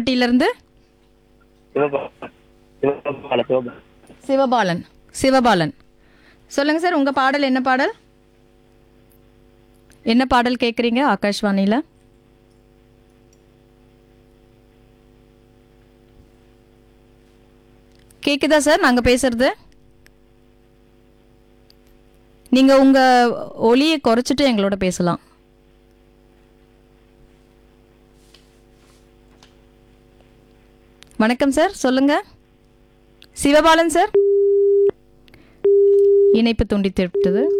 கோவில்பட்டியிலிருந்து சிவபால சிவபால சிவபால சிவபாலன் சிவபாலன் சொல்லுங்க சார் உங்க பாடல் என்ன பாடல் என்ன பாடல் கேட்குறீங்க ஆகாஷ்வாணியில் கேக்குதா சார் நாங்க பேசுறது நீங்க உங்க ஒலியை குறைச்சிட்டு எங்களோட பேசலாம் வணக்கம் சார் சொல்லுங்க சிவபாலன் சார் இணைப்பு துண்டித்து விட்டது